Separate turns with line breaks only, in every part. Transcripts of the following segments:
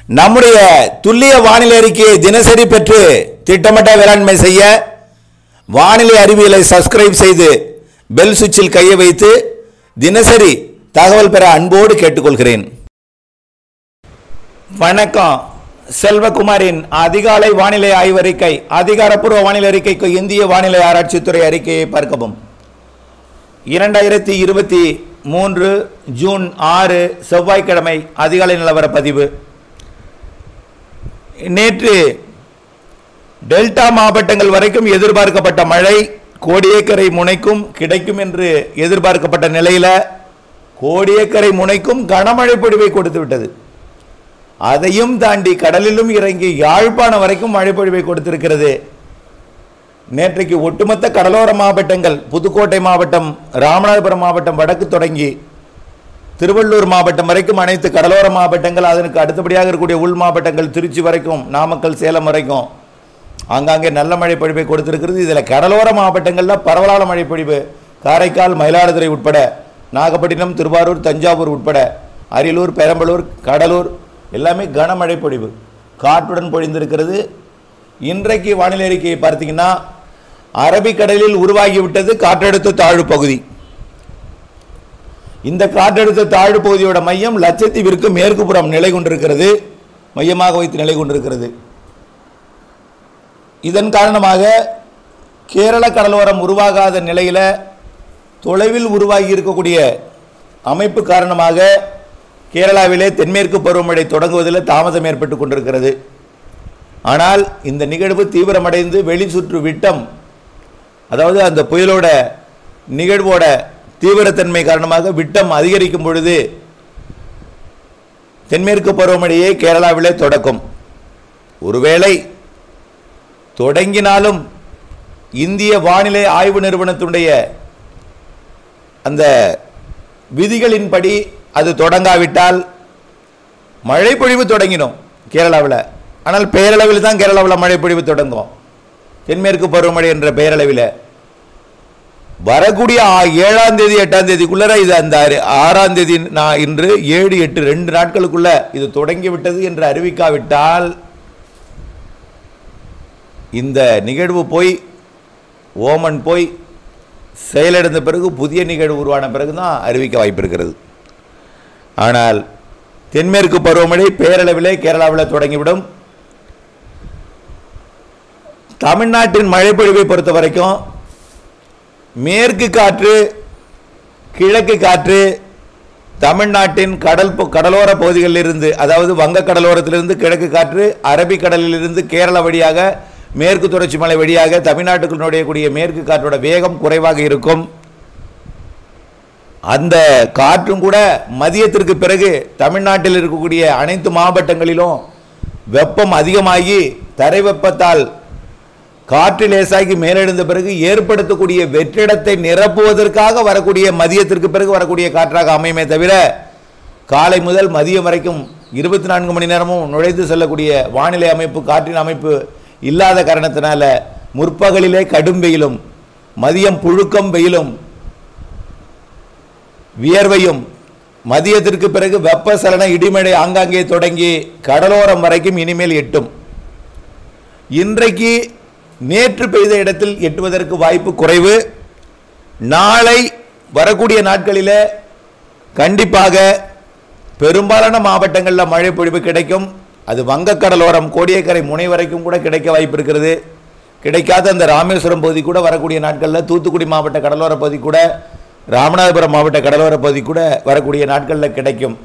நம்முடைய துல்லிய வானிலை அறிக்கையை தினசரி பெற்று திட்டமிட்ட வேளாண்மை செய்ய வானிலை அறிவியலை சப்ஸ்கிரைப் செய்து பெல் சுவிட்சில் கையை வைத்து தினசரி தகவல் பெற அன்போடு கேட்டுக்கொள்கிறேன் வணக்கம் செல்வகுமாரின் அதிகாலை வானிலை ஆய்வறிக்கை அதிகாரப்பூர்வ வானிலை அறிக்கைக்கு இந்திய வானிலை ஆராய்ச்சித்துறை அறிக்கையை பார்க்கவும் இரண்டாயிரத்தி இருபத்தி மூன்று ஜூன் ஆறு செவ்வாய்க்கிழமை அதிகாலை நிலவர பதிவு நேற்று டெல்டா மாவட்டங்கள் வரைக்கும் எதிர்பார்க்கப்பட்ட மழை கோடியக்கரை முனைக்கும் கிடைக்கும் என்று எதிர்பார்க்கப்பட்ட நிலையில் கோடியக்கரை முனைக்கும் கனமழை பொழிவை கொடுத்து விட்டது அதையும் தாண்டி கடலிலும் இறங்கி யாழ்ப்பாணம் வரைக்கும் மழை பொழிவை கொடுத்திருக்கிறது நேற்றைக்கு ஒட்டுமொத்த கடலோர மாவட்டங்கள் புதுக்கோட்டை மாவட்டம் ராமநாதபுரம் மாவட்டம் வடக்கு தொடங்கி திருவள்ளூர் மாவட்டம் வரைக்கும் அனைத்து கடலோர மாவட்டங்கள் அதற்கு அடுத்தபடியாக இருக்கக்கூடிய உள் மாவட்டங்கள் திருச்சி வரைக்கும் நாமக்கல் சேலம் வரைக்கும் ஆங்காங்கே நல்ல மழை பொழிவை கொடுத்திருக்கிறது இதில் கடலோர மாவட்டங்களில் பரவலான மழை பொழிவு காரைக்கால் மயிலாடுதுறை உட்பட நாகப்பட்டினம் திருவாரூர் தஞ்சாவூர் உட்பட அரியலூர் பெரம்பலூர் கடலூர் எல்லாமே கனமழை பொழிவு காற்றுடன் பொழிந்திருக்கிறது இன்றைக்கு வானிலை அறிக்கையை பார்த்தீங்கன்னா அரபிக்கடலில் உருவாகிவிட்டது காற்றழுத்த தாழ்வு பகுதி இந்த காற்றழுத்த தாழ்வு பகுதியோட மையம் லட்சத்தீவிற்கு மேற்கு புறம் நிலை கொண்டிருக்கிறது மையமாக வைத்து நிலை கொண்டிருக்கிறது இதன் காரணமாக கேரள கடலோரம் உருவாகாத நிலையில் தொலைவில் உருவாகி இருக்கக்கூடிய அமைப்பு காரணமாக கேரளாவிலே தென்மேற்கு பருவமழை தொடங்குவதில் தாமதம் ஏற்பட்டு கொண்டிருக்கிறது ஆனால் இந்த நிகழ்வு தீவிரமடைந்து வெளி சுற்று விட்டம் அதாவது அந்த புயலோட நிகழ்வோட தீவிரத்தன்மை காரணமாக விட்டம் அதிகரிக்கும் பொழுது தென்மேற்கு பருவமழையே கேரளாவிலே தொடக்கும் ஒருவேளை தொடங்கினாலும் இந்திய வானிலை ஆய்வு நிறுவனத்தினுடைய அந்த விதிகளின்படி அது தொடங்காவிட்டால் மழை பொழிவு தொடங்கிடும் கேரளாவில் ஆனால் பெயரளவில் தான் கேரளாவில் மழை பொழிவு தொடங்கும் தென்மேற்கு பருவமழை என்ற பெயரளவில் வரக்கூடிய ஆ- ஏழாம் தேதி எட்டாம் தேதிக்குள்ளர இது அந்த ஆறு- ஆறாம் தேதி நான் இன்று ஏழு எட்டு ரெண்டு நாட்களுக்குள்ள இது தொடங்கி விட்டது என்று அறிவிக்காவிட்டால் இந்த நிகழ்வு போய் ஓமன் போய் செயலிழந்த பிறகு புதிய நிகழ்வு உருவான பிறகு தான் அறிவிக்க வாய்ப்பு இருக்கிறது ஆனால் தென்மேற்கு பருவமழை பேரளவிலே கேரளாவில் தொடங்கிவிடும் தமிழ்நாட்டின் மழைப்பொழிவை பொறுத்த வரைக்கும் மேற்கு காற்று கிழக்கு காற்று தமிழ்நாட்டின் கடல் ப- கடலோர பகுதிகளிலிருந்து அதாவது வங்க கடலோரத்திலிருந்து கிழக்கு காற்று அரபிக்கடலிலிருந்து கேரளா வழியாக மேற்கு தொடர்ச்சி மலை வழியாக தமிழ்நாட்டுக்குள் நுழையக்கூடிய மேற்கு காற்றோட வேகம் குறைவாக இருக்கும் அந்த காற்றும் கூட மதியத்திற்கு பிறகு தமிழ்நாட்டில் இருக்கக்கூடிய அனைத்து மாவட்டங்களிலும் வெப்பம் அதிகமாகி தரை வெப்பத்தால் காற்று லேசாகி மேலெழுந்த பிறகு ஏற்படுத்தக்கூடிய வெற்றிடத்தை நிரப்புவதற்காக வரக்கூடிய மதியத்திற்கு பிறகு வரக்கூடிய காற்றாக அமையுமே தவிர காலை முதல் மதியம் வரைக்கும் இருபத்தி நான்கு மணி நேரமும் நுழைந்து செல்லக்கூடிய வானிலை அமைப்பு காற்றின் அமைப்பு இல்லாத காரணத்தினால முற்பகலிலே கடும் வெயிலும் மதியம் புழுக்கம் வெயிலும் வியர்வையும் மதியத்திற்கு பிறகு வெப்பசலன இடிமழை ஆங்காங்கே தொடங்கி கடலோரம் வரைக்கும் இனிமேல் எட்டும் இன்றைக்கு நேற்று பெய்த இடத்தில் எட்டுவதற்கு வாய்ப்பு குறைவு நாளை வரக்கூடிய நாட்களில் கண்டிப்பாக பெரும்பாலான மாவட்டங்களில் மழை பொழிவு கிடைக்கும் அது வங்கக்கடலோரம் கோடியக்கரை முனை வரைக்கும் கூட கிடைக்க வாய்ப்பு இருக்கிறது கிடைக்காத அந்த ராமேஸ்வரம் பகுதி கூட வரக்கூடிய நாட்களில் தூத்துக்குடி மாவட்ட கடலோர பகுதி கூட ராமநாதபுரம் மாவட்ட கடலோர பகுதி கூட வரக்கூடிய நாட்களில் கிடைக்கும்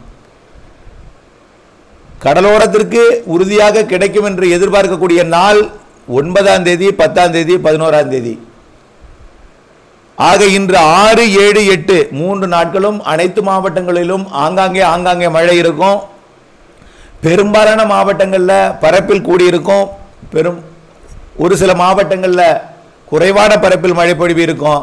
கடலோரத்திற்கு உறுதியாக கிடைக்கும் என்று எதிர்பார்க்கக்கூடிய நாள் ஒன்பதாம் தேதி பத்தாம் தேதி பதினோராம் தேதி ஆக இன்று ஆறு ஏழு எட்டு மூன்று நாட்களும் அனைத்து மாவட்டங்களிலும் ஆங்காங்கே ஆங்காங்கே மழை இருக்கும் பெரும்பாலான மாவட்டங்களில் பரப்பில் கூடியிருக்கும் பெரும் ஒரு சில மாவட்டங்களில் குறைவான பரப்பில் மழை பொழிவு இருக்கும்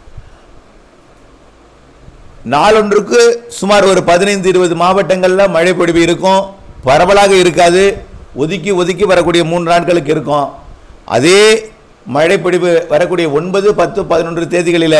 நாளொன்றுக்கு சுமார் ஒரு பதினைந்து இருபது மாவட்டங்களில் மழை பொழிவு இருக்கும் பரவலாக இருக்காது ஒதுக்கி ஒதுக்கி வரக்கூடிய மூன்று நாட்களுக்கு இருக்கும் அதே மழை பொழிவு வரக்கூடிய ஒன்பது பத்து பதினொன்று தேதிகளில்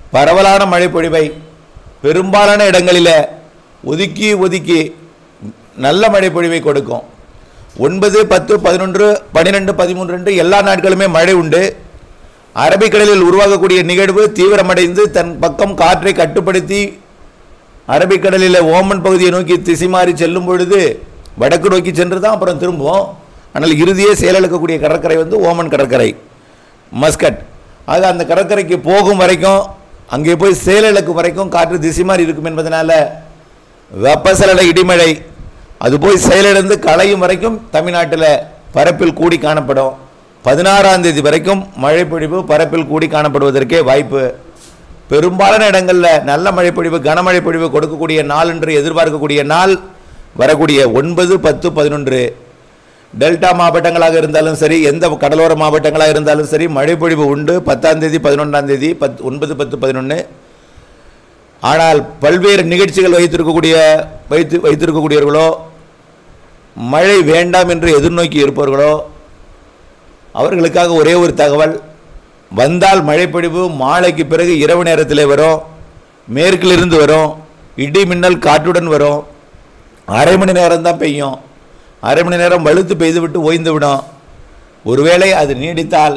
பரவலான மழை பொழிவை பெரும்பாலான இடங்களில் ஒதுக்கி ஒதுக்கி நல்ல மழை பொழிவை கொடுக்கும் ஒன்பது பத்து பதினொன்று பன்னிரெண்டு பதிமூன்று என்று எல்லா நாட்களுமே மழை உண்டு அரபிக்கடலில் உருவாகக்கூடிய நிகழ்வு தீவிரமடைந்து தன் பக்கம் காற்றை கட்டுப்படுத்தி அரபிக்கடலில் ஓமன் பகுதியை நோக்கி திசை மாறி செல்லும் பொழுது வடக்கு நோக்கி சென்று தான் அப்புறம் திரும்புவோம் ஆனால் இறுதியே செயலிழக்கக்கூடிய கடற்கரை வந்து ஓமன் கடற்கரை மஸ்கட் ஆக அந்த கடற்கரைக்கு போகும் வரைக்கும் அங்கே போய் செயலிழக்கும் வரைக்கும் காற்று திசை மாறி இருக்கும் என்பதனால வெப்பசலன இடிமழை அது போய் செயலிழந்து களையும் வரைக்கும் தமிழ்நாட்டில் பரப்பில் கூடி காணப்படும் பதினாறாம் தேதி வரைக்கும் மழை பொழிவு பரப்பில் கூடி காணப்படுவதற்கே வாய்ப்பு பெரும்பாலான இடங்களில் நல்ல மழை பொழிவு கனமழை பொழிவு கொடுக்கக்கூடிய நாள் என்று எதிர்பார்க்கக்கூடிய நாள் வரக்கூடிய ஒன்பது பத்து பதினொன்று டெல்டா மாவட்டங்களாக இருந்தாலும் சரி எந்த கடலோர மாவட்டங்களாக இருந்தாலும் சரி மழை பொழிவு உண்டு பத்தாம் தேதி பதினொன்றாம் தேதி பத் ஒன்பது பத்து பதினொன்று ஆனால் பல்வேறு நிகழ்ச்சிகள் வைத்திருக்கக்கூடிய வைத்து வைத்திருக்கக்கூடியவர்களோ மழை வேண்டாம் என்று எதிர்நோக்கி இருப்பவர்களோ அவர்களுக்காக ஒரே ஒரு தகவல் வந்தால் மழைப்பொழிவு மாலைக்கு பிறகு இரவு நேரத்தில் வரும் மேற்கிலிருந்து வரும் இடி மின்னல் காற்றுடன் வரும் அரை மணி நேரம் தான் பெய்யும் அரை மணி நேரம் வலுத்து பெய்து விட்டு ஓய்ந்து விடும் ஒருவேளை அது நீடித்தால்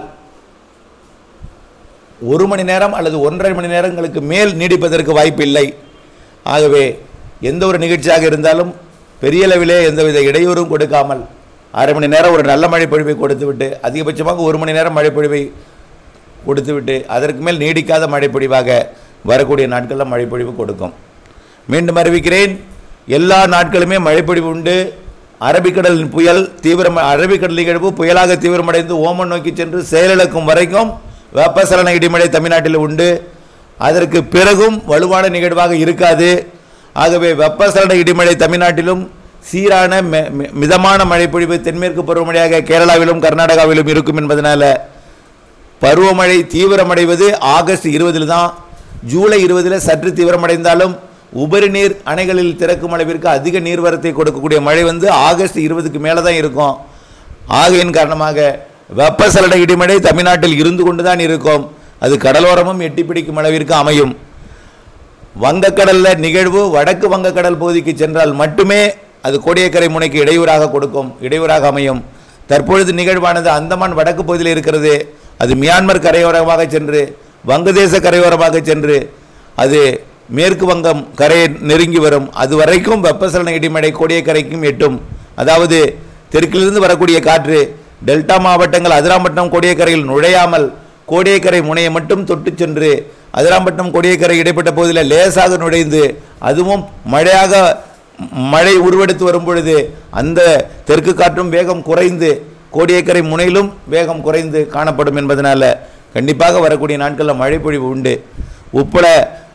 ஒரு மணி நேரம் அல்லது ஒன்றரை மணி நேரங்களுக்கு மேல் நீடிப்பதற்கு வாய்ப்பு இல்லை ஆகவே எந்த ஒரு நிகழ்ச்சியாக இருந்தாலும் பெரிய அளவிலே எந்தவித இடையூறும் கொடுக்காமல் அரை மணி நேரம் ஒரு நல்ல மழை பொழிவை கொடுத்துவிட்டு அதிகபட்சமாக ஒரு மணி நேரம் மழை பொழிவை கொடுத்துவிட்டு அதற்கு மேல் நீடிக்காத மழை பொழிவாக வரக்கூடிய நாட்களில் மழை பொழிவு கொடுக்கும் மீண்டும் அறிவிக்கிறேன் எல்லா நாட்களுமே மழைப்பொழிவு உண்டு அரபிக்கடலின் புயல் தீவிரம் அரபிக்கடல் நிகழ்வு புயலாக தீவிரமடைந்து ஓமன் நோக்கி சென்று செயலிழக்கும் வரைக்கும் வெப்பசலன இடிமழை தமிழ்நாட்டில் உண்டு அதற்கு பிறகும் வலுவான நிகழ்வாக இருக்காது ஆகவே வெப்பசலன இடிமழை தமிழ்நாட்டிலும் சீரான மெ- மெ- மிதமான மழைப்பொழிவு தென்மேற்கு பருவமழையாக கேரளாவிலும் கர்நாடகாவிலும் இருக்கும் என்பதனால பருவமழை தீவிரமடைவது ஆகஸ்ட் இருபதில் தான் ஜூலை இருபதில் சற்று தீவிரமடைந்தாலும் உபரி நீர் அணைகளில் திறக்கும் அளவிற்கு அதிக நீர்வரத்தை கொடுக்கக்கூடிய மழை வந்து ஆகஸ்ட் இருபதுக்கு மேலே தான் இருக்கும் ஆகையின் காரணமாக வெப்பசலன இடிமழை தமிழ்நாட்டில் இருந்து கொண்டு தான் இருக்கும் அது கடலோரமும் எட்டி பிடிக்கும் அளவிற்கு அமையும் வங்கக்கடல்ல நிகழ்வு வடக்கு வங்கக்கடல் பகுதிக்கு சென்றால் மட்டுமே அது கோடியக்கரை முனைக்கு இடையூறாக கொடுக்கும் இடையூறாக அமையும் தற்பொழுது நிகழ்வானது அந்தமான் வடக்கு பகுதியில் இருக்கிறது அது மியான்மர் கரையோரமாக சென்று வங்கதேச கரையோரமாக சென்று அது மேற்கு வங்கம் கரையை நெருங்கி வரும் அது வரைக்கும் வெப்பசலன இடிமழை கோடியக்கரைக்கும் எட்டும் அதாவது தெற்கிலிருந்து வரக்கூடிய காற்று டெல்டா மாவட்டங்கள் அதிராம்பட்டினம் கோடியக்கரையில் நுழையாமல் கோடியக்கரை முனையை மட்டும் தொட்டு சென்று அதிராம்பட்டினம் கோடியக்கரை இடைப்பட்ட பகுதியில் லேசாக நுழைந்து அதுவும் மழையாக மழை உருவெடுத்து வரும் பொழுது அந்த தெற்கு காற்றும் வேகம் குறைந்து கோடியக்கரை முனையிலும் வேகம் குறைந்து காணப்படும் என்பதனால கண்டிப்பாக வரக்கூடிய நாட்களில் மழை பொழிவு உண்டு உப்பள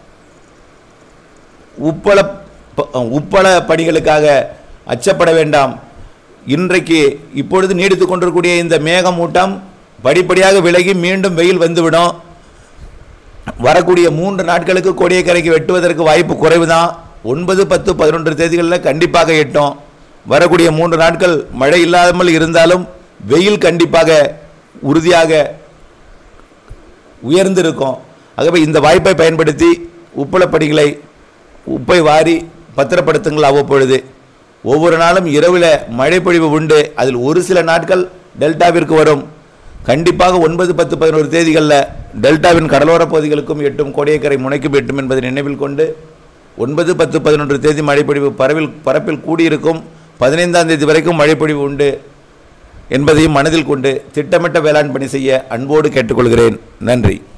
உப்பள ப- உப்பள பணிகளுக்காக அச்சப்பட வேண்டாம் இன்றைக்கு இப்பொழுது நீடித்து கொண்டிருக்கக்கூடிய இந்த மேகமூட்டம் படிப்படியாக விலகி மீண்டும் வெயில் வந்துவிடும் வரக்கூடிய மூன்று நாட்களுக்கு கோடியக்கரைக்கு வெட்டுவதற்கு வாய்ப்பு குறைவு தான் ஒன்பது பத்து பதினொன்று தேதிகளில் கண்டிப்பாக எட்டும் வரக்கூடிய மூன்று நாட்கள் மழை இல்லாமல் இருந்தாலும் வெயில் கண்டிப்பாக உறுதியாக உயர்ந்திருக்கும் ஆகவே இந்த வாய்ப்பை பயன்படுத்தி உப்பளப்படிகளை உப்பை வாரி பத்திரப்படுத்துங்கள் அவ்வப்பொழுது ஒவ்வொரு நாளும் இரவில் மழைப்பொழிவு உண்டு அதில் ஒரு சில நாட்கள் டெல்டாவிற்கு வரும் கண்டிப்பாக ஒன்பது பத்து பதினோரு தேதிகளில் டெல்டாவின் கடலோர பகுதிகளுக்கும் எட்டும் கோடியக்கரை முனைக்கும் எட்டும் என்பதை நினைவில் கொண்டு ஒன்பது பத்து பதினொன்று தேதி மழைப்பொழிவு பரவில் பரப்பில் கூடியிருக்கும் பதினைந்தாம் தேதி வரைக்கும் மழைப்பொழிவு உண்டு என்பதையும் மனதில் கொண்டு திட்டமிட்ட வேளாண் பணி செய்ய அன்போடு கேட்டுக்கொள்கிறேன் நன்றி